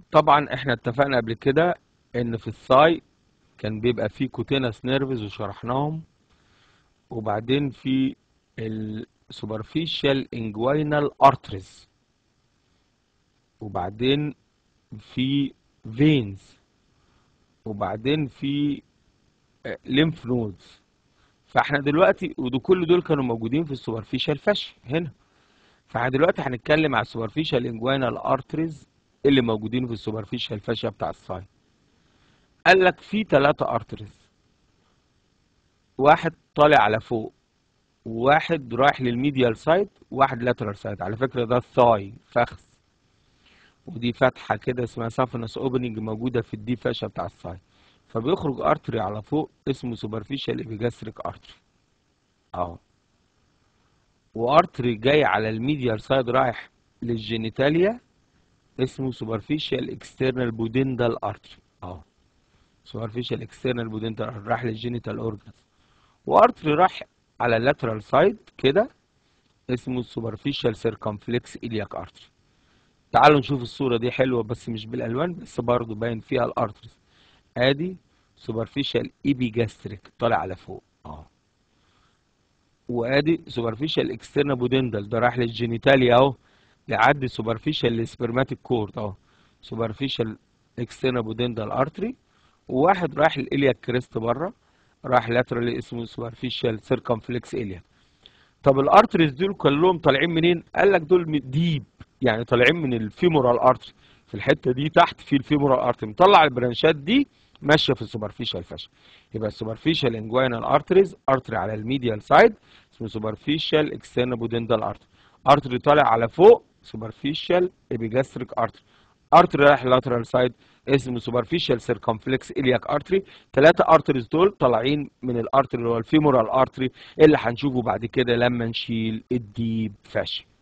طبعا احنا اتفقنا قبل كده ان في الثاي كان بيبقى فيه كوتينس نيرفز وشرحناهم وبعدين في السوبرفيشال انجوينال ارتريز وبعدين في فينز وبعدين في ليمف نودز فاحنا دلوقتي ودول كل دول كانوا موجودين في السوبرفيشال فاشي هنا فاحنا دلوقتي هنتكلم على السوبرفيشال انجوينال ارتريز اللي موجودين في السوبرفيشال فاشيا بتاع الساين قال لك في ثلاثة ارتريز واحد طالع على فوق وواحد رايح للميديال سايد وواحد لاترال سايد على فكرة ده الثاي فخذ ودي فتحة كده اسمها سافنس اوبننج موجودة في الدي فاشا بتاع السايد فبيخرج ارتري على فوق اسمه سوبرفيشال ايبيجاستريك ارتري اهو وارتري جاي على الميديال سايد رايح للجينيتاليا اسمه سوبرفيشال اكسترنال بودندال ارتري اهو سوبرفيشال اكسترنال بودندال ارتري راح للجينيتال اورجنز وارتري راح على اللاترال سايد كده اسمه السوبرفيشال سيركمفلكس الياك ارتري تعالوا نشوف الصورة دي حلوة بس مش بالالوان بس برضه باين فيها الارتريز ادي سوبرفيشال ايبيجاستريك طالع على فوق اه وادي سوبرفيشال اكسترنا بودندال ده راح للجينيتاليا اهو يعدي سوبرفيشال سبرماتيك كورد اهو سوبرفيشال اكسترنا بودندال ارتري وواحد راح الالياك كريست بره راح لاترال اسمه سوبرفيشال سيركمفلكس الياك طب الارتريز دول كلهم طالعين منين قال لك دول ديب يعني طالعين من الفيمورال ارتري في الحته دي تحت في الفيمورال ارتري مطلع البرانشات دي ماشيه في السوبرفيشال فاشل يبقى السوبرفيشال انجوينال ارتريز ارتري على الميديال سايد اسمه سوبرفيشال اكسترنا بودندال ارتري ارتري طالع على فوق سوبرفيشال ايبيجاستريك ارتري ارتري رايح لاترال سايد اسمه سوبرفيشال سيركمفلكس الياك ارتري ثلاثه ارتريز دول طالعين من الارتري اللي هو الفيمورال ارتري اللي هنشوفه بعد كده لما نشيل الديب فاشل